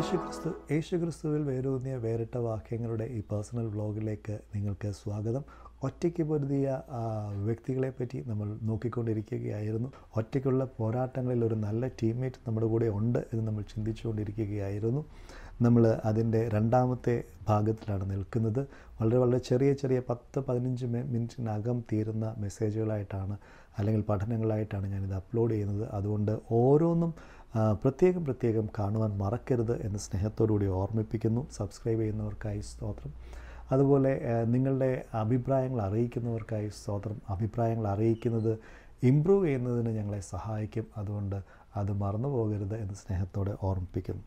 യേശുക്രിസ്തു യേശുക്രിസ്തുവിൽ വേരൂന്നിയ വേറിട്ട വാക്യങ്ങളുടെ ഈ പേഴ്സണൽ വ്ളോഗിലേക്ക് നിങ്ങൾക്ക് സ്വാഗതം ഒറ്റയ്ക്ക് പൊരുതിയ ആ, വ്യക്തികളെ പറ്റി നമ്മൾ നോക്കിക്കൊണ്ടിരിക്കുകയായിരുന്നു ഒറ്റയ്ക്കുള്ള പോരാട്ടങ്ങളിൽ ഒരു നല്ല ടീംമേറ്റ് നമ്മുടെ കൂടെ ഉണ്ട് എന്ന് നമ്മൾ ചിന്തിച്ചുകൊണ്ടിരിക്കുകയായിരുന്നു നമ്മൾ അതിൻ്റെ രണ്ടാമത്തെ ഭാഗത്തിലാണ് നിൽക്കുന്നത് വളരെ വളരെ ചെറിയ ചെറിയ പത്ത് പതിനഞ്ച് മി- മിനിറ്റിനകം തീരുന്ന മെസ്സേജുകളായിട്ടാണ് അല്ലെങ്കിൽ പഠനങ്ങളായിട്ടാണ് ഞാനിത് അപ്ലോഡ് ചെയ്യുന്നത് അതുകൊണ്ട് ഓരോന്നും ആ, പ്രത്യേകം പ്രത്യേകം കാണുവാൻ മറക്കരുത് എന്ന് സ്നേഹത്തോടുകൂടി ഓർമ്മിപ്പിക്കുന്നു സബ്സ്ക്രൈബ് ചെയ്യുന്നവർക്കായി സ്തോത്രം അതുപോലെ ആ, നിങ്ങളുടെ അഭിപ്രായങ്ങൾ അറിയിക്കുന്നവർക്കായി സ്തോത്രം അഭിപ്രായങ്ങൾ അറിയിക്കുന്നത് ഇമ്പ്രൂവ് ചെയ്യുന്നതിന് ഞങ്ങളെ സഹായിക്കും അതുകൊണ്ട് അത് മറന്നു പോകരുത് എന്ന് സ്നേഹത്തോടെ ഓർമ്മിപ്പിക്കുന്നു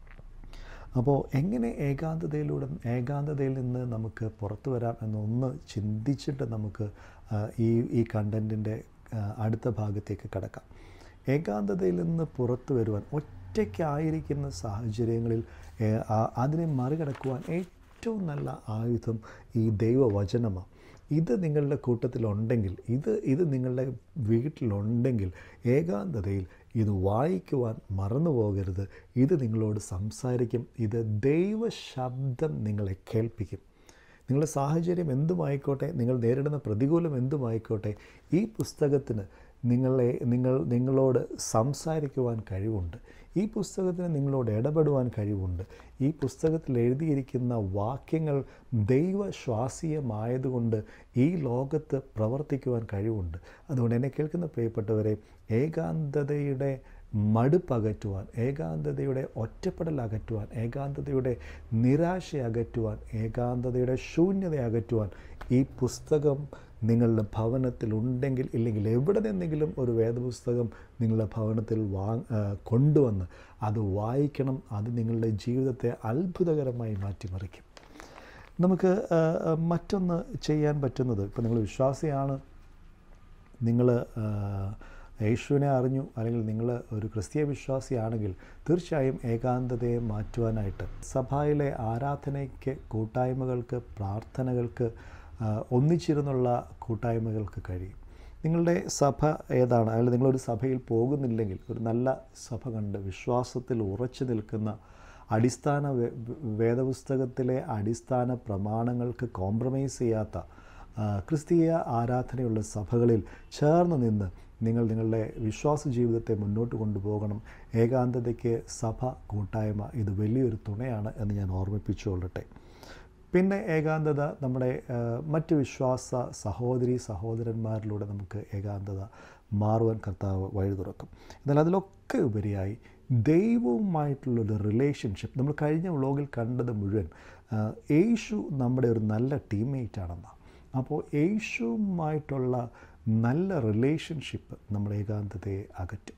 അപ്പോൾ എങ്ങനെ ഏകാന്തതയിലൂടെ ഏകാന്തതയിൽ നിന്ന് നമുക്ക് പുറത്തു വരാം എന്നൊന്ന് ചിന്തിച്ചിട്ട് നമുക്ക് ആ, ഈ ഈ കണ്ടൻറ്റിൻ്റെ അടുത്ത ഭാഗത്തേക്ക് കടക്കാം ഏകാന്തതയിൽ നിന്ന് പുറത്തു വരുവാൻ ഒറ്റയ്ക്കായിരിക്കുന്ന സാഹചര്യങ്ങളിൽ ഏ, ആ- അതിനെ മറികടക്കുവാൻ ഏറ്റവും നല്ല ആയുധം ഈ ദൈവവചനമാണ് ഇത് നിങ്ങളുടെ കൂട്ടത്തിലുണ്ടെങ്കിൽ ഇത് ഇത് നിങ്ങളുടെ വീട്ടിലുണ്ടെങ്കിൽ ഏകാന്തതയിൽ ഇത് വായിക്കുവാൻ മറന്നു പോകരുത് ഇത് നിങ്ങളോട് സംസാരിക്കും ഇത് ദൈവശബ്ദം നിങ്ങളെ കേൾപ്പിക്കും നിങ്ങളുടെ സാഹചര്യം എന്തുമായിക്കോട്ടെ നിങ്ങൾ നേരിടുന്ന പ്രതികൂലം എന്തുമായിക്കോട്ടെ ഈ പുസ്തകത്തിന് നിങ്ങളെ നിങ്ങൾ നിങ്ങളോട് സംസാരിക്കുവാൻ കഴിവുണ്ട് ഈ പുസ്തകത്തിന് നിങ്ങളോട് ഇടപെടുവാൻ കഴിവുണ്ട് ഈ പുസ്തകത്തിൽ എഴുതിയിരിക്കുന്ന വാക്യങ്ങൾ ദൈവശ്വാസീയമായതുകൊണ്ട് ഈ ലോകത്ത് പ്രവർത്തിക്കുവാൻ കഴിവുണ്ട് അതുകൊണ്ട് എന്നെ കേൾക്കുന്ന പ്രിയപ്പെട്ടവരെ ഏകാന്തതയുടെ മടുപ്പ് അകറ്റുവാൻ ഏകാന്തതയുടെ ഒറ്റപ്പെടൽ അകറ്റുവാൻ ഏകാന്തതയുടെ നിരാശ അകറ്റുവാൻ ഏകാന്തതയുടെ ശൂന്യത അകറ്റുവാൻ ഈ പുസ്തകം നിങ്ങളുടെ ഭവനത്തിൽ ഉണ്ടെങ്കിൽ ഇല്ലെങ്കിൽ എവിടെ നിന്നെങ്കിലും ഒരു വേദപുസ്തകം നിങ്ങളുടെ ഭവനത്തിൽ വാ ആ, കൊണ്ടുവന്ന് അത് വായിക്കണം അത് നിങ്ങളുടെ ജീവിതത്തെ അത്ഭുതകരമായി മാറ്റിമറിക്കും നമുക്ക് ആ, ആ, മറ്റൊന്ന് ചെയ്യാൻ പറ്റുന്നത് ഇപ്പോൾ നിങ്ങൾ വിശ്വാസിയാണ് നിങ്ങൾ യേശുവിനെ അറിഞ്ഞു അല്ലെങ്കിൽ നിങ്ങൾ ഒരു ക്രിസ്തീയ വിശ്വാസിയാണെങ്കിൽ തീർച്ചയായും ഏകാന്തതയെ മാറ്റുവാനായിട്ട് സഭയിലെ ആരാധനയ്ക്ക് കൂട്ടായ്മകൾക്ക് പ്രാർത്ഥനകൾക്ക് ആ, ഒന്നിച്ചിരുന്നുള്ള കൂട്ടായ്മകൾക്ക് കഴിയും നിങ്ങളുടെ സഭ ഏതാണ് അല്ലെങ്കിൽ നിങ്ങളൊരു സഭയിൽ പോകുന്നില്ലെങ്കിൽ ഒരു നല്ല സഭ കണ്ട് വിശ്വാസത്തിൽ ഉറച്ചു നിൽക്കുന്ന അടിസ്ഥാന വേ- വേദപുസ്തകത്തിലെ അടിസ്ഥാന പ്രമാണങ്ങൾക്ക് കോംപ്രമൈസ് ചെയ്യാത്ത ആ, ക്രിസ്തീയ ആരാധനയുള്ള സഭകളിൽ ചേർന്ന് നിന്ന് നിങ്ങൾ നിങ്ങളുടെ വിശ്വാസ ജീവിതത്തെ മുന്നോട്ട് കൊണ്ടുപോകണം ഏകാന്തതയ്ക്ക് സഭ കൂട്ടായ്മ ഇത് വലിയൊരു തുണയാണ് എന്ന് ഞാൻ ഓർമ്മിപ്പിച്ചുകൊള്ളട്ടെ പിന്നെ ഏകാന്തത നമ്മുടെ ആ, മറ്റ് വിശ്വാസ സഹോദരി സഹോദരന്മാരിലൂടെ നമുക്ക് ഏകാന്തത മാറുവാൻ കർത്താവ് വഴി തുറക്കും എന്നാൽ അതിലൊക്കെ ഉപരിയായി ദൈവവുമായിട്ടുള്ളൊരു റിലേഷൻഷിപ്പ് നമ്മൾ കഴിഞ്ഞ വ്ളോഗിൽ കണ്ടത് മുഴുവൻ ആ, യേശു നമ്മുടെ ഒരു നല്ല ടീംമേറ്റ് ആണെന്നാണ് അപ്പോൾ യേശുവുമായിട്ടുള്ള നല്ല റിലേഷൻഷിപ്പ് നമ്മുടെ ഏകാന്തതയെ അകറ്റും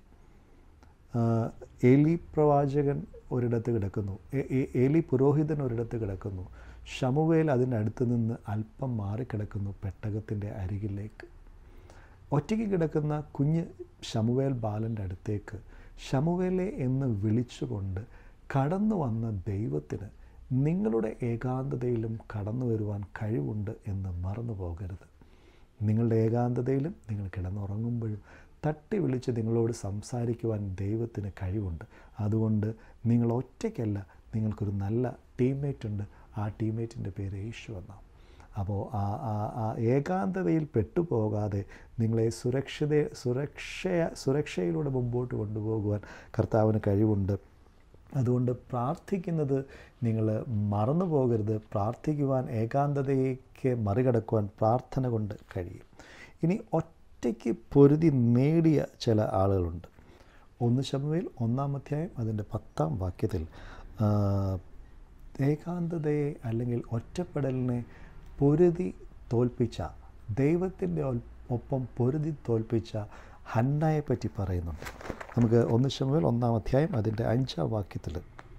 ആഹ് ഏലി പ്രവാചകൻ ഒരിടത്ത് കിടക്കുന്നു എ- എ- ഏലി പുരോഹിതൻ ഒരിടത്ത് കിടക്കുന്നു ഷമുവേൽ അതിൻ്റെ അടുത്ത് നിന്ന് അല്പം മാറിക്കിടക്കുന്നു പെട്ടകത്തിൻ്റെ അരികിലേക്ക് ഒറ്റയ്ക്ക് കിടക്കുന്ന കുഞ്ഞ് ഷമുവേൽ ബാലൻ്റെ അടുത്തേക്ക് ഷമുവേലെ എന്ന് വിളിച്ചുകൊണ്ട് കടന്നു വന്ന ദൈവത്തിന് നിങ്ങളുടെ ഏകാന്തതയിലും കടന്നു വരുവാൻ കഴിവുണ്ട് എന്ന് മറന്നു പോകരുത് നിങ്ങളുടെ ഏകാന്തതയിലും നിങ്ങൾ കിടന്നുറങ്ങുമ്പോഴും തട്ടി വിളിച്ച് നിങ്ങളോട് സംസാരിക്കുവാൻ ദൈവത്തിന് കഴിവുണ്ട് അതുകൊണ്ട് നിങ്ങൾ ഒറ്റയ്ക്കല്ല നിങ്ങൾക്കൊരു നല്ല ടീംമേറ്റ് ഉണ്ട് ആ ടീംമേറ്റിൻ്റെ പേര് യേശു എന്നാണ് അപ്പോൾ ആ ആ ആ ഏകാന്തതയിൽ പെട്ടുപോകാതെ നിങ്ങളെ സുരക്ഷിത സുരക്ഷ സുരക്ഷയിലൂടെ മുമ്പോട്ട് കൊണ്ടുപോകുവാൻ കർത്താവിന് കഴിവുണ്ട് അതുകൊണ്ട് പ്രാർത്ഥിക്കുന്നത് നിങ്ങൾ മറന്നു പോകരുത് പ്രാർത്ഥിക്കുവാൻ ഏകാന്തതയ്ക്ക് മറികടക്കുവാൻ പ്രാർത്ഥന കൊണ്ട് കഴിയും ഇനി ഒറ്റയ്ക്ക് പൊരുതി നേടിയ ചില ആളുകളുണ്ട് ഒന്ന് ശമുവേൽ ഒന്നാം അധ്യായം അതിൻ്റെ പത്താം വാക്യത്തിൽ ആ, ഏകാന്തതയെ അല്ലെങ്കിൽ ഒറ്റപ്പെടലിനെ പൊരുതി തോൽപ്പിച്ച ദൈവത്തിൻ്റെ ഒൽ- ഒപ്പം പൊരുതി തോൽപ്പിച്ച ഹന്നയെ പറ്റി പറയുന്നുണ്ട് നമുക്ക് ഒന്ന് ശമുവേൽ ഒന്നാം അധ്യായം അതിൻ്റെ അഞ്ചാം വാക്യത്തിൽ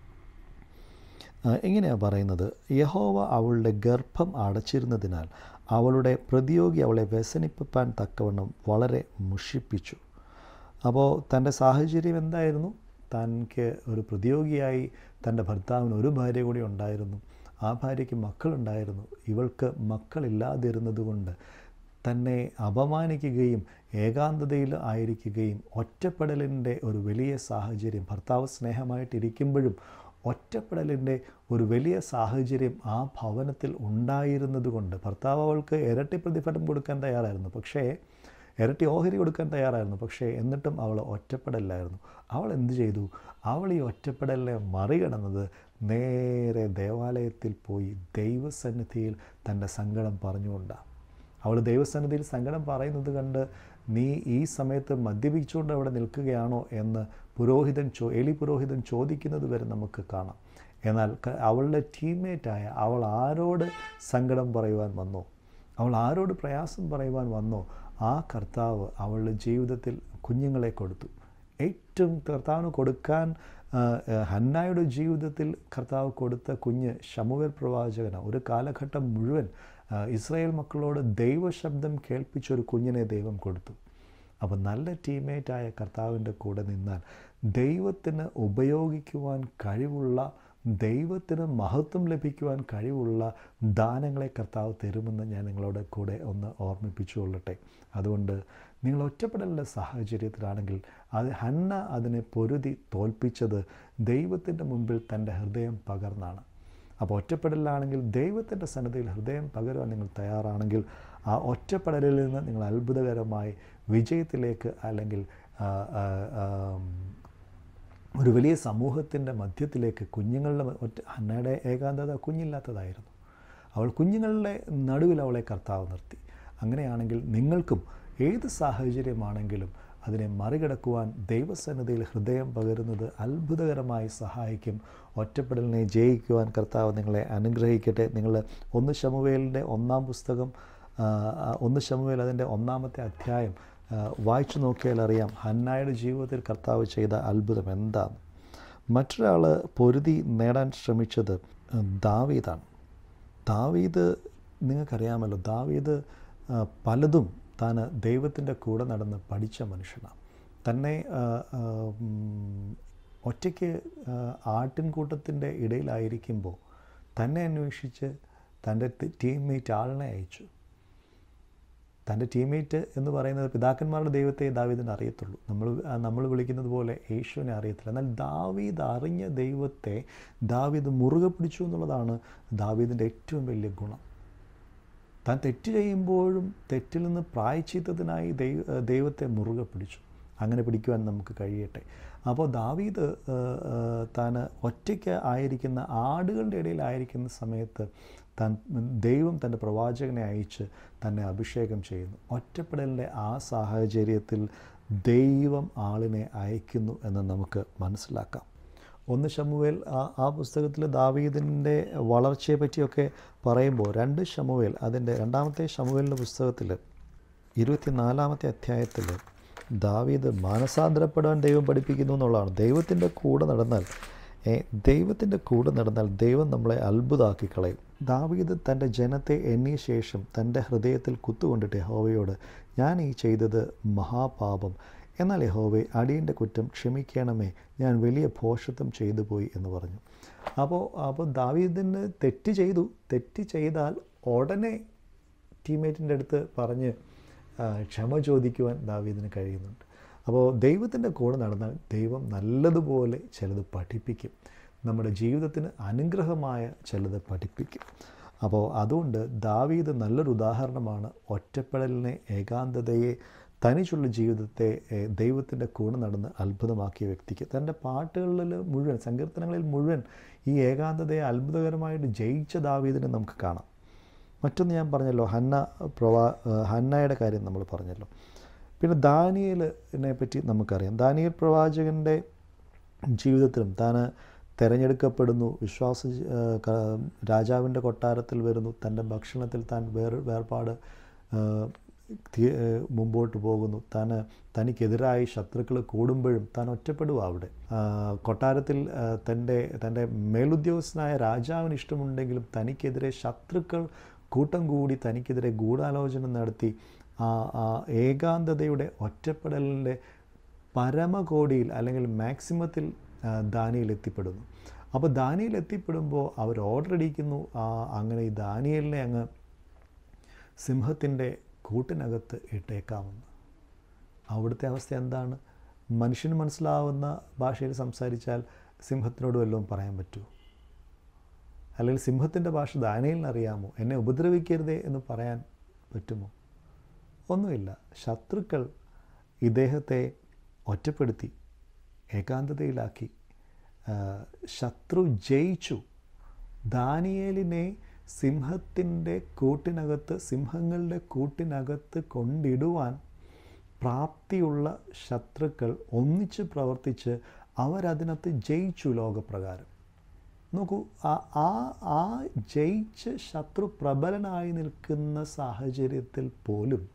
എങ്ങനെയാണ് പറയുന്നത് യഹോവ അവളുടെ ഗർഭം അടച്ചിരുന്നതിനാൽ അവളുടെ പ്രതിയോഗി അവളെ വ്യസനിപ്പിപ്പാൻ തക്കവണ്ണം വളരെ മുഷിപ്പിച്ചു അപ്പോൾ തൻ്റെ സാഹചര്യം എന്തായിരുന്നു തനിക്ക് ഒരു പ്രതിയോഗിയായി തൻ്റെ ഭർത്താവിന് ഒരു ഭാര്യ കൂടി ഉണ്ടായിരുന്നു ആ ഭാര്യയ്ക്ക് മക്കളുണ്ടായിരുന്നു ഇവൾക്ക് മക്കളില്ലാതിരുന്നത് കൊണ്ട് തന്നെ അപമാനിക്കുകയും ഏകാന്തതയിൽ ആയിരിക്കുകയും ഒറ്റപ്പെടലിൻ്റെ ഒരു വലിയ സാഹചര്യം ഭർത്താവ് സ്നേഹമായിട്ടിരിക്കുമ്പോഴും ഒറ്റപ്പെടലിൻ്റെ ഒരു വലിയ സാഹചര്യം ആ ഭവനത്തിൽ ഉണ്ടായിരുന്നത് കൊണ്ട് ഭർത്താവ് അവൾക്ക് ഇരട്ടി പ്രതിഫലം കൊടുക്കാൻ തയ്യാറായിരുന്നു പക്ഷേ ഇരട്ടി ഓഹരി കൊടുക്കാൻ തയ്യാറായിരുന്നു പക്ഷേ എന്നിട്ടും അവൾ ഒറ്റപ്പെടലായിരുന്നു അവൾ എന്ത് ചെയ്തു അവൾ ഈ ഒറ്റപ്പെടലിനെ മറികടന്നത് നേരെ ദേവാലയത്തിൽ പോയി ദൈവസന്നിധിയിൽ തൻ്റെ സങ്കടം പറഞ്ഞുകൊണ്ടാണ് അവൾ ദൈവസന്നിധിയിൽ സങ്കടം പറയുന്നത് കണ്ട് നീ ഈ സമയത്ത് മദ്യപിച്ചുകൊണ്ട് അവിടെ നിൽക്കുകയാണോ എന്ന് പുരോഹിതൻ ചോ എലി പുരോഹിതൻ ചോദിക്കുന്നത് വരെ നമുക്ക് കാണാം എന്നാൽ ക- അവളുടെ ടീംമേറ്റായ അവൾ ആരോട് സങ്കടം പറയുവാൻ വന്നോ അവൾ ആരോട് പ്രയാസം പറയുവാൻ വന്നോ ആ കർത്താവ് അവളുടെ ജീവിതത്തിൽ കുഞ്ഞുങ്ങളെ കൊടുത്തു ഏറ്റവും കർത്താവിന് കൊടുക്കാൻ ആ, ആ, ഹന്നായുടെ ജീവിതത്തിൽ കർത്താവ് കൊടുത്ത കുഞ്ഞ് ശമുവേൽ പ്രവാചകന ഒരു കാലഘട്ടം മുഴുവൻ ആ, ഇസ്രായേൽ മക്കളോട് ദൈവശബ്ദം കേൾപ്പിച്ച ഒരു കുഞ്ഞിനെ ദൈവം കൊടുത്തു അപ്പോൾ നല്ല ടീമേറ്റായ കർത്താവിൻ്റെ കൂടെ നിന്നാൽ ദൈവത്തിന് ഉപയോഗിക്കുവാൻ കഴിവുള്ള ദൈവത്തിന് മഹത്വം ലഭിക്കുവാൻ കഴിവുള്ള ദാനങ്ങളെ കർത്താവ് തരുമെന്ന് ഞാൻ നിങ്ങളോട് കൂടെ ഒന്ന് ഓർമ്മിപ്പിച്ചു കൊള്ളട്ടെ അതുകൊണ്ട് നിങ്ങൾ ഒറ്റപ്പെടലിൻ്റെ സാഹചര്യത്തിലാണെങ്കിൽ അത് ഹന്ന അതിനെ പൊരുതി തോൽപ്പിച്ചത് ദൈവത്തിൻ്റെ മുമ്പിൽ തൻ്റെ ഹൃദയം പകർന്നാണ് അപ്പോൾ ഒറ്റപ്പെടലിലാണെങ്കിൽ ദൈവത്തിൻ്റെ സന്നദ്ധയിൽ ഹൃദയം പകരുവാൻ നിങ്ങൾ തയ്യാറാണെങ്കിൽ ആ ഒറ്റപ്പെടലിൽ നിന്ന് നിങ്ങൾ അത്ഭുതകരമായി വിജയത്തിലേക്ക് അല്ലെങ്കിൽ ആ, ആ, ആം, ഒരു വലിയ സമൂഹത്തിൻ്റെ മധ്യത്തിലേക്ക് കുഞ്ഞുങ്ങളുടെ മ- ഒറ്റ ഹന്നയുടെ ഏകാന്തത കുഞ്ഞില്ലാത്തതായിരുന്നു അവൾ കുഞ്ഞുങ്ങളുടെ നടുവിൽ അവളെ കർത്താവ് നിർത്തി അങ്ങനെയാണെങ്കിൽ നിങ്ങൾക്കും ഏത് സാഹചര്യമാണെങ്കിലും അതിനെ മറികടക്കുവാൻ ദൈവസന്നിധിയിൽ ഹൃദയം പകരുന്നത് അത്ഭുതകരമായി സഹായിക്കും ഒറ്റപ്പെടലിനെ ജയിക്കുവാൻ കർത്താവ് നിങ്ങളെ അനുഗ്രഹിക്കട്ടെ നിങ്ങൾ ഒന്ന് ശമുവേലിൻ്റെ ഒന്നാം പുസ്തകം ആ, ആ, ഒന്ന് ശമുവേൽ അതിൻ്റെ ഒന്നാമത്തെ അധ്യായം ആ, വായിച്ചു നോക്കിയാൽ അറിയാം ഹന്നായുടെ ജീവിതത്തിൽ കർത്താവ് ചെയ്ത അത്ഭുതം എന്താണ് മറ്റൊരാൾ പൊരുതി നേടാൻ ശ്രമിച്ചത് ദാവീദാണ് ദാവീദ് നിങ്ങൾക്കറിയാമല്ലോ ദാവീദ് ആ, പലതും താൻ ദൈവത്തിൻ്റെ കൂടെ നടന്ന് പഠിച്ച മനുഷ്യനാണ് തന്നെ ആ, ആ, ഉം, ഒറ്റയ്ക്ക് ആ, ആട്ടിൻകൂട്ടത്തിൻ്റെ ഇടയിലായിരിക്കുമ്പോൾ തന്നെ അന്വേഷിച്ച് തൻ്റെ ടീംമേറ്റ് ആളിനെ അയച്ചു തൻ്റെ ടീംമേറ്റ് എന്ന് പറയുന്നത് പിതാക്കന്മാരുടെ ദൈവത്തെ ദാവീദിന് അറിയത്തുള്ളൂ നമ്മൾ നമ്മൾ വിളിക്കുന്നത് പോലെ യേശുവിനെ അറിയത്തില്ല എന്നാൽ ദാവീദ് അറിഞ്ഞ ദൈവത്തെ ദാവീദ് മുറുകെ പിടിച്ചു എന്നുള്ളതാണ് ദാവീദിൻ്റെ ഏറ്റവും വലിയ ഗുണം താൻ തെറ്റ് ചെയ്യുമ്പോഴും തെറ്റിൽ നിന്ന് പ്രായച്ചിത്തത്തിനായി ദൈവ ദൈവത്തെ മുറുകെ പിടിച്ചു അങ്ങനെ പിടിക്കുവാൻ നമുക്ക് കഴിയട്ടെ അപ്പോൾ ദാവീദ് ആ, ആ, താൻ ഒറ്റയ്ക്ക് ആയിരിക്കുന്ന ആടുകളുടെ ഇടയിലായിരിക്കുന്ന സമയത്ത് താൻ ദൈവം തൻ്റെ പ്രവാചകനെ അയച്ച് തന്നെ അഭിഷേകം ചെയ്യുന്നു ഒറ്റപ്പെടലിൻ്റെ ആ സാഹചര്യത്തിൽ ദൈവം ആളിനെ അയക്കുന്നു എന്ന് നമുക്ക് മനസ്സിലാക്കാം ഒന്ന് ശമുവേൽ ആ ആ പുസ്തകത്തിൽ ദാവീദിൻ്റെ വളർച്ചയെ പറ്റിയൊക്കെ പറയുമ്പോൾ രണ്ട് ശമുവേൽ അതിൻ്റെ രണ്ടാമത്തെ ശമുവേലിൻ്റെ പുസ്തകത്തിൽ ഇരുപത്തിനാലാമത്തെ അധ്യായത്തിൽ ദാവീദ് മാനസാന്തരപ്പെടാൻ ദൈവം പഠിപ്പിക്കുന്നു എന്നുള്ളതാണ് ദൈവത്തിൻ്റെ കൂടെ നടന്നാൽ ഏ, ദൈവത്തിൻ്റെ കൂടെ നടന്നാൽ ദൈവം നമ്മളെ അത്ഭുതമാക്കി കളയും ദാവീദ് തൻ്റെ ജനത്തെ എണ്ണിയ ശേഷം തൻ്റെ ഹൃദയത്തിൽ കുത്തുകൊണ്ടിട്ട് യഹോവയോട് ഞാൻ ഈ ചെയ്തത് മഹാപാപം എന്നാൽ യഹോവെ അടിയൻ്റെ കുറ്റം ക്ഷമിക്കണമേ ഞാൻ വലിയ ഭോഷത്വം ചെയ്തു പോയി എന്ന് പറഞ്ഞു അപ്പോൾ അപ്പോൾ ദാവീദിന് തെറ്റ് ചെയ്തു തെറ്റ് ചെയ്താൽ ഉടനെ ടീമേറ്റിൻ്റെ അടുത്ത് പറഞ്ഞ് ആ, ക്ഷമ ചോദിക്കുവാൻ ദാവീദിന് കഴിയുന്നുണ്ട് അപ്പോൾ ദൈവത്തിൻ്റെ കൂടെ നടന്നാൽ ദൈവം നല്ലതുപോലെ ചിലത് പഠിപ്പിക്കും നമ്മുടെ ജീവിതത്തിന് അനുഗ്രഹമായ ചിലത് പഠിപ്പിക്കും അപ്പോൾ അതുകൊണ്ട് ദാവീദ് നല്ലൊരു ഉദാഹരണമാണ് ഒറ്റപ്പെടലിനെ ഏകാന്തതയെ തനിച്ചുള്ള ജീവിതത്തെ ഏഹ്, ദൈവത്തിൻ്റെ കൂടെ നടന്ന് അത്ഭുതമാക്കിയ വ്യക്തിക്ക് തൻ്റെ പാട്ടുകളിൽ മുഴുവൻ സങ്കീർത്തനങ്ങളിൽ മുഴുവൻ ഈ ഏകാന്തതയെ അത്ഭുതകരമായിട്ട് ജയിച്ച ദാവീദിനെ നമുക്ക് കാണാം മറ്റൊന്ന് ഞാൻ പറഞ്ഞല്ലോ ഹന്ന പ്രവാ ഏഹ് ഹന്നയുടെ കാര്യം നമ്മൾ പറഞ്ഞല്ലോ പിന്നെ ദാനിയലിനെ പറ്റി നമുക്കറിയാം ദാനിയൽ പ്രവാചകൻ്റെ ജീവിതത്തിലും താൻ തിരഞ്ഞെടുക്കപ്പെടുന്നു വിശ്വാസ ഏഹ് ക- രാജാവിൻ്റെ കൊട്ടാരത്തിൽ വരുന്നു തൻ്റെ ഭക്ഷണത്തിൽ താൻ വേർ വേർപാട് ഏഹ് തി- ഏഹ് മുമ്പോട്ട് പോകുന്നു താൻ തനിക്കെതിരായി ശത്രുക്കൾ കൂടുമ്പോഴും താൻ ഒറ്റപ്പെടുക അവിടെ ആ, കൊട്ടാരത്തിൽ ആ, തൻ്റെ തൻ്റെ മേലുദ്യോഗസ്ഥനായ രാജാവിന് ഇഷ്ടമുണ്ടെങ്കിലും തനിക്കെതിരെ ശത്രുക്കൾ കൂട്ടം കൂടി തനിക്കെതിരെ ഗൂഢാലോചന നടത്തി ആ ആ ഏകാന്തതയുടെ ഒറ്റപ്പെടലിൻ്റെ പരമകോടിയിൽ അല്ലെങ്കിൽ മാക്സിമത്തിൽ ആ, ദാനിയിൽ എത്തിപ്പെടുന്നു അപ്പോൾ ദാനിയിൽ എത്തിപ്പെടുമ്പോൾ അവർ ഓർഡർ അടിക്കുന്നു ആ, അങ്ങനെ ഈ ദാനിയലിനെ അങ്ങ് സിംഹത്തിൻ്റെ കൂട്ടിനകത്ത് ഇട്ടേക്കാമെന്ന് അവിടുത്തെ അവസ്ഥ എന്താണ് മനുഷ്യന് മനസ്സിലാവുന്ന ഭാഷയിൽ സംസാരിച്ചാൽ സിംഹത്തിനോട് വല്ലതും പറയാൻ പറ്റുമോ അല്ലെങ്കിൽ സിംഹത്തിൻ്റെ ഭാഷ ദാനയിലിന് അറിയാമോ എന്നെ ഉപദ്രവിക്കരുതേ എന്ന് പറയാൻ പറ്റുമോ ഒന്നുമില്ല ശത്രുക്കൾ ഇദ്ദേഹത്തെ ഒറ്റപ്പെടുത്തി ഏകാന്തതയിലാക്കി ശത്രു ജയിച്ചു ദാനിയേലിനെ സിംഹത്തിൻ്റെ കൂട്ടിനകത്ത് സിംഹങ്ങളുടെ കൂട്ടിനകത്ത് കൊണ്ടിടുവാൻ പ്രാപ്തിയുള്ള ശത്രുക്കൾ ഒന്നിച്ച് പ്രവർത്തിച്ച് അവരതിനകത്ത് ജയിച്ചു ലോകപ്രകാരം നോക്കൂ ആ ആ ആ ജയിച്ച് ശത്രു പ്രബലനായി നിൽക്കുന്ന സാഹചര്യത്തിൽ പോലും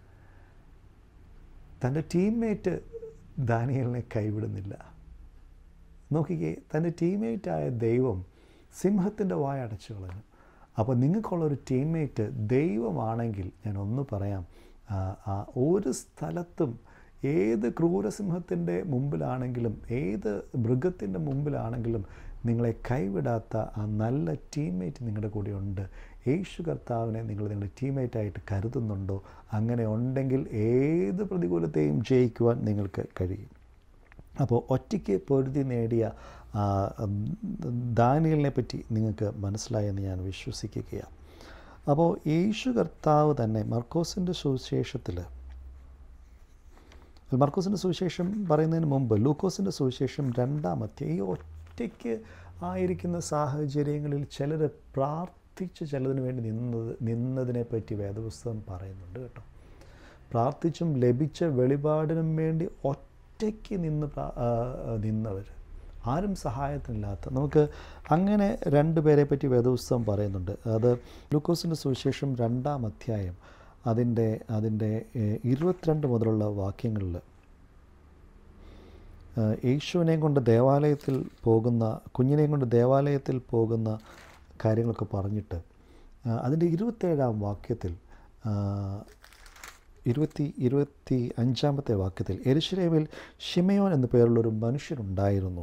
തൻ്റെ ടീംമേറ്റ് ദാനിയലിനെ കൈവിടുന്നില്ല നോക്കിക്കേ തൻ്റെ ടീംമേറ്റായ ദൈവം സിംഹത്തിൻ്റെ വായ അടച്ചു കളഞ്ഞു അപ്പോൾ നിങ്ങൾക്കുള്ളൊരു ടീംമേറ്റ് ദൈവമാണെങ്കിൽ ഞാൻ ഒന്ന് പറയാം ഒരു സ്ഥലത്തും ഏത് ക്രൂരസിംഹത്തിൻ്റെ മുമ്പിലാണെങ്കിലും ഏത് മൃഗത്തിൻ്റെ മുമ്പിലാണെങ്കിലും നിങ്ങളെ കൈവിടാത്ത ആ നല്ല ടീംമേറ്റ് നിങ്ങളുടെ കൂടെ ഉണ്ട് യേശു കർത്താവിനെ നിങ്ങൾ നിങ്ങളുടെ ടീംമേറ്റായിട്ട് കരുതുന്നുണ്ടോ അങ്ങനെ ഉണ്ടെങ്കിൽ ഏത് പ്രതികൂലത്തെയും ജയിക്കുവാൻ നിങ്ങൾക്ക് കഴിയും അപ്പോൾ ഒറ്റയ്ക്ക് പൊരുതി നേടിയ ദാനിയലിനെ പറ്റി നിങ്ങൾക്ക് മനസ്സിലായെന്ന് ഞാൻ വിശ്വസിക്കുകയാണ് അപ്പോൾ യേശു കർത്താവ് തന്നെ മർക്കോസിൻ്റെ സുവിശേഷത്തിൽ മർക്കോസിൻ്റെ സുവിശേഷം പറയുന്നതിന് മുമ്പ് ലൂക്കോസിൻ്റെ സുവിശേഷം രണ്ടാമത്തെ ഈ ഒറ്റയ്ക്ക് ആയിരിക്കുന്ന സാഹചര്യങ്ങളിൽ ചിലർ പ്രാർത്ഥിച്ച് ചിലതിന് വേണ്ടി നിന്നത് നിന്നതിനെ പറ്റി വേദപുസ്തകം പറയുന്നുണ്ട് കേട്ടോ പ്രാർത്ഥിച്ചും ലഭിച്ച വെളിപാടിനും വേണ്ടി ഒറ്റയ്ക്ക് നിന്ന് നിന്നവർ ആരും സഹായത്തിനില്ലാത്ത നമുക്ക് അങ്ങനെ രണ്ട് പേരെ പറ്റി വേദപുസ്തകം പറയുന്നുണ്ട് അത് ലൂക്കോസിൻ്റെ സുവിശേഷം രണ്ടാം അധ്യായം അതിൻ്റെ അതിൻ്റെ ഇരുപത്തിരണ്ട് മുതലുള്ള വാക്യങ്ങളിൽ യേശുവിനെയും കൊണ്ട് ദേവാലയത്തിൽ പോകുന്ന കുഞ്ഞിനെയും കൊണ്ട് ദേവാലയത്തിൽ പോകുന്ന കാര്യങ്ങളൊക്കെ പറഞ്ഞിട്ട് അതിൻ്റെ ഇരുപത്തേഴാം വാക്യത്തിൽ ഇരുപത്തി ഇരുപത്തി അഞ്ചാമത്തെ വാക്യത്തിൽ എരിശിലേമിൽ ഷിമയോൻ എന്നു പേരുള്ളൊരു മനുഷ്യനുണ്ടായിരുന്നു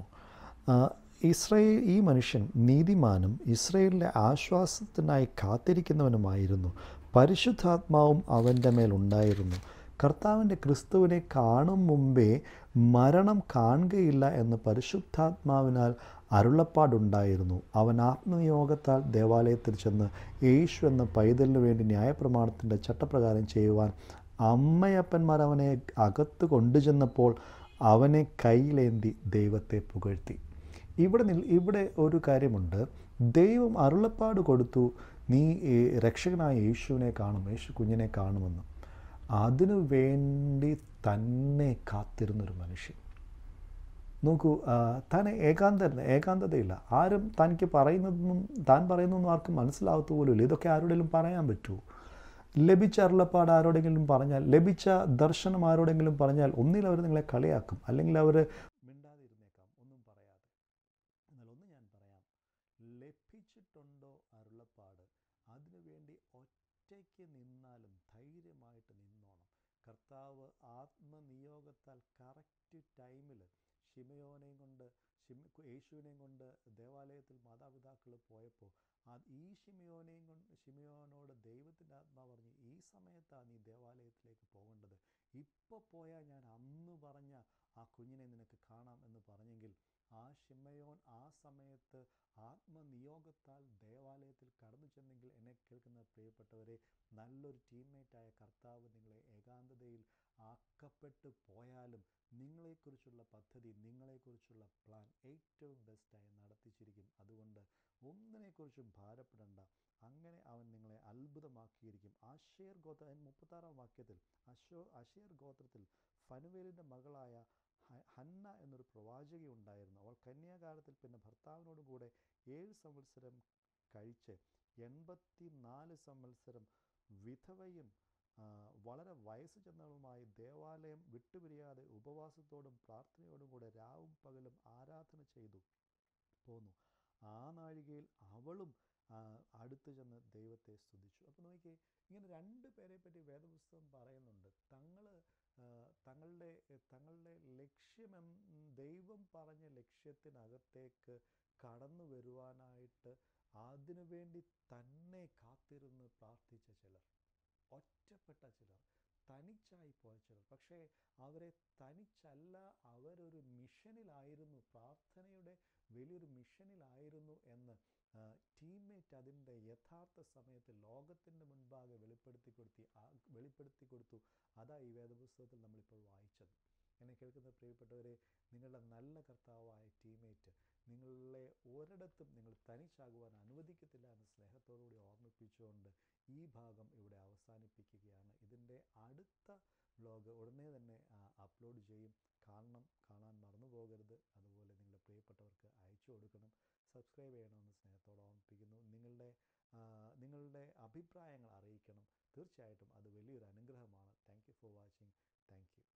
ഇസ്രയേൽ ഈ മനുഷ്യൻ നീതിമാനും ഇസ്രയേലിലെ ആശ്വാസത്തിനായി കാത്തിരിക്കുന്നവനുമായിരുന്നു പരിശുദ്ധാത്മാവും അവൻ്റെ മേലുണ്ടായിരുന്നു കർത്താവിൻ്റെ ക്രിസ്തുവിനെ കാണും മുമ്പേ മരണം കാണുകയില്ല എന്ന് പരിശുദ്ധാത്മാവിനാൽ അരുളപ്പാടുണ്ടായിരുന്നു അവൻ ആത്മനിയോഗത്താൽ ദേവാലയത്തിൽ ചെന്ന് യേശു എന്ന പൈതലിനു വേണ്ടി ന്യായപ്രമാണത്തിൻ്റെ ചട്ടപ്രകാരം ചെയ്യുവാൻ അമ്മയപ്പന്മാർ അവനെ അകത്ത് കൊണ്ടുചെന്നപ്പോൾ അവനെ കയ്യിലേന്തി ദൈവത്തെ പുകഴ്ത്തി ഇവിടെ നിൽ ഇവിടെ ഒരു കാര്യമുണ്ട് ദൈവം അരുളപ്പാട് കൊടുത്തു നീ രക്ഷകനായ യേശുവിനെ കാണും യേശു കുഞ്ഞിനെ കാണുമെന്ന് അതിനു വേണ്ടി തന്നെ കാത്തിരുന്നൊരു മനുഷ്യൻ നോക്കൂ താൻ ഏകാന്ത ഏകാന്തതയില്ല ആരും തനിക്ക് പറയുന്നതൊന്നും താൻ പറയുന്നതൊന്നും ആർക്കും മനസ്സിലാവത്ത പോലുമില്ല ഇതൊക്കെ ആരോടെങ്കിലും പറയാൻ പറ്റുമോ ലഭിച്ച അരുളപ്പാട് ആരോടെങ്കിലും പറഞ്ഞാൽ ലഭിച്ച ദർശനം ആരോടെങ്കിലും പറഞ്ഞാൽ ഒന്നിൽ അവർ നിങ്ങളെ കളിയാക്കും അല്ലെങ്കിൽ അവർ മിണ്ടാതിരുന്നേക്കാം ഒന്നും പറയാതെ എന്നാൽ ഒന്ന് ഞാൻ പറയാം ലഭിച്ചിട്ടുണ്ടോ അരുളപ്പാട് അതിനുവേണ്ടി ഒറ്റയ്ക്ക് നിന്നാലും ധൈര്യമായിട്ട് നിന്നോണം കർത്താവ് ആത്മനിയോഗത്താൽ കറക്റ്റ് ടൈമിൽ ഷിമയോനെയും കൊണ്ട് ഷിമ യേശുവിനെയും കൊണ്ട് ദേവാലയത്തിൽ മാതാപിതാക്കൾ പോയപ്പോൾ ആ ഈ ഷിമയോനെയും കൊണ്ട് ഷിമയോനോട് ദൈവത്തിൻ്റെ ആത്മാവ് പറഞ്ഞു ഈ സമയത്താണ് നീ ദേവാലയത്തിലേക്ക് പോകേണ്ടത് ഇപ്പോൾ പോയാൽ ഞാൻ അന്ന് പറഞ്ഞ ആ കുഞ്ഞിനെ നിനക്ക് കാണാം എന്ന് പറഞ്ഞെങ്കിൽ ആ ഷിമയോൻ ആ സമയത്ത് ആത്മനിയോഗത്താൽ ദേവാലയത്തിൽ കടന്നു ചെന്നെങ്കിൽ എന്നെ കേൾക്കുന്ന പ്രിയപ്പെട്ടവരെ നല്ലൊരു ടീംമേറ്റായ കർത്താവ് നിങ്ങളെ ഏകാന്തതയിൽ ആക്കപ്പെട്ടു പോയാലും നിങ്ങളെക്കുറിച്ചുള്ള പദ്ധതി നിങ്ങളെക്കുറിച്ചുള്ള പ്ലാൻ ഏറ്റവും ബെസ്റ്റായി നടത്തിച്ചിരിക്കും അതുകൊണ്ട് ഒന്നിനെക്കുറിച്ചും ഭാരപ്പെടേണ്ട അങ്ങനെ അവൻ നിങ്ങളെ അത്ഭുതമാക്കിയിരിക്കും ആഷേർ ഗോത്ര മുപ്പത്താറാം വാക്യത്തിൽ അശോ അഷേർ ഗോത്രത്തിൽ ഫനുവേലിൻ്റെ മകളായ ഹന്ന എന്നൊരു പ്രവാചക ഉണ്ടായിരുന്നു അവൾ കന്യാകാലത്തിൽ പിന്നെ ഭർത്താവിനോട് കൂടെ ഏഴ് സംവത്സരം കഴിച്ച് എൺപത്തി നാല് സംവത്സരം വിധവയും വളരെ വയസ്സ് ചെന്നവളുമായി ദേവാലയം വിട്ടുപിരിയാതെ ഉപവാസത്തോടും പ്രാർത്ഥനയോടും കൂടെ രാവും പകലും ആരാധന ചെയ്തു പോന്നു ആ നാഴികയിൽ അവളും അടുത്ത് ചെന്ന് ദൈവത്തെ സ്തുതിച്ചു അപ്പോൾ നോക്കിയേ ഇങ്ങനെ രണ്ട് പേരെ പറ്റി വേദപുസ്തകം പറയുന്നുണ്ട് തങ്ങൾ തങ്ങളുടെ തങ്ങളുടെ ലക്ഷ്യം ദൈവം പറഞ്ഞ ലക്ഷ്യത്തിനകത്തേക്ക് കടന്നു വരുവാനായിട്ട് അതിനുവേണ്ടി തന്നെ കാത്തിരുന്ന് പ്രാർത്ഥിച്ച ചിലർ ഒറ്റപ്പെട്ട ചിലർ തനിച്ചായി പോയ ചിലർ പക്ഷേ അവരെ തനിച്ചല്ല അവരൊരു മിഷനിലായിരുന്നു പ്രാർത്ഥനയുടെ വലിയൊരു മിഷനിലായിരുന്നു എന്ന് ടീംമേറ്റ് അതിൻ്റെ യഥാർത്ഥ സമയത്ത് ലോകത്തിൻ്റെ മുൻപാകെ വെളിപ്പെടുത്തി കൊടുത്തി ആ വെളിപ്പെടുത്തി കൊടുത്തു അതാ ഈ വേദപുസ്തകത്തിൽ നമ്മളിപ്പോൾ വായിച്ചത് എന്നെ കേൾക്കുന്ന പ്രിയപ്പെട്ടവരെ നിങ്ങളുടെ നല്ല കർത്താവായ ടീമേറ്റ് നിങ്ങളെ ഒരിടത്തും നിങ്ങൾ തനിച്ചാകുവാൻ അനുവദിക്കത്തില്ല എന്ന് സ്നേഹത്തോടുകൂടി ഓർമ്മിപ്പിച്ചുകൊണ്ട് ഈ ഭാഗം ഇവിടെ അവസാനിപ്പിക്കുകയാണ് ഇതിൻ്റെ അടുത്ത വ്ലോഗ് ഉടനെ തന്നെ അപ്ലോഡ് ചെയ്യും കാണണം കാണാൻ മറന്നു പോകരുത് അതുപോലെ നിങ്ങളുടെ പ്രിയപ്പെട്ടവർക്ക് അയച്ചു കൊടുക്കണം സബ്സ്ക്രൈബ് ചെയ്യണമെന്ന് സ്നേഹത്തോടെ ഓർമ്മിപ്പിക്കുന്നു നിങ്ങളുടെ നിങ്ങളുടെ അഭിപ്രായങ്ങൾ അറിയിക്കണം തീർച്ചയായിട്ടും അത് വലിയൊരു അനുഗ്രഹമാണ് thank you for watching thank U